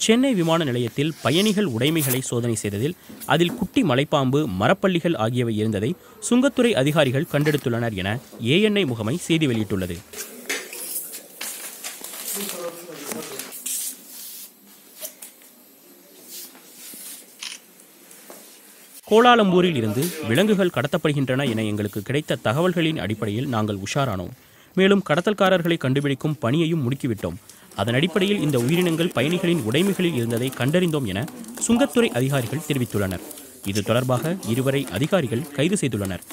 சென்னை விமான நிலையத்தில் பயணிகள் உடைமைகளை சோதனை செய்ததில் அதில் குட்டி மலைப்பாம்பு மரப்பள்ளிகள் ஆகியவை இருந்ததை சுங்கத்துறை அதிகாரிகள் கண்டெடுத்துள்ளனர் என ஏஎன்ஐ முகமை செய்தி வெளியிட்டுள்ளது கோலாலம்பூரில் இருந்து விலங்குகள் கடத்தப்படுகின்றன என எங்களுக்கு கிடைத்த தகவல்களின் அடிப்படையில் நாங்கள் உஷாரானோம் மேலும் கடத்தல்காரர்களை கண்டுபிடிக்கும் பணியையும் முடுக்கிவிட்டோம் அதன் அடிப்படையில் இந்த உயிரினங்கள் பயணிகளின் உடைமைகளில் இருந்ததை கண்டறிந்தோம் என சுங்கத்துறை அதிகாரிகள் தெரிவித்துள்ளனர் இது தொடர்பாக இருவரை அதிகாரிகள் கைது செய்துள்ளனர்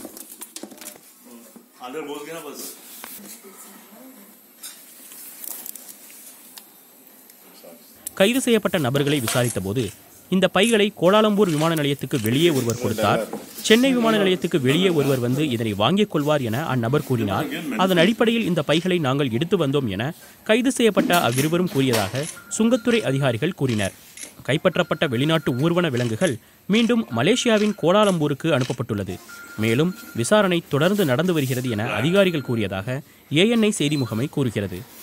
अंदर बोल गया ना बस கைது செய்யப்பட்ட நபர்களை விசாரித்தபோது இந்த பைகளை கோலாலம்பூர் விமான நிலையத்துக்கு வெளியே ஒருவர் கொடுத்தார் சென்னை விமான நிலையத்துக்கு வெளியே ஒருவர் வந்து இதனை வாங்கிக் கொள்வார் என அந்நபர் கூறினார் அதன் அடிப்படையில் இந்த பைகளை நாங்கள் எடுத்து வந்தோம் என கைது செய்யப்பட்ட அவ்விருவரும் கூறியதாக சுங்கத்துறை அதிகாரிகள் கூறினர் கைப்பற்றப்பட்ட வெளிநாட்டு ஊர்வன விலங்குகள் மீண்டும் மலேசியாவின் கோலாலம்பூருக்கு அனுப்பப்பட்டுள்ளது மேலும் விசாரணை தொடர்ந்து நடந்து வருகிறது என அதிகாரிகள் கூறியதாக ஏஎன்ஐ செய்தி முகமை கூறுகிறது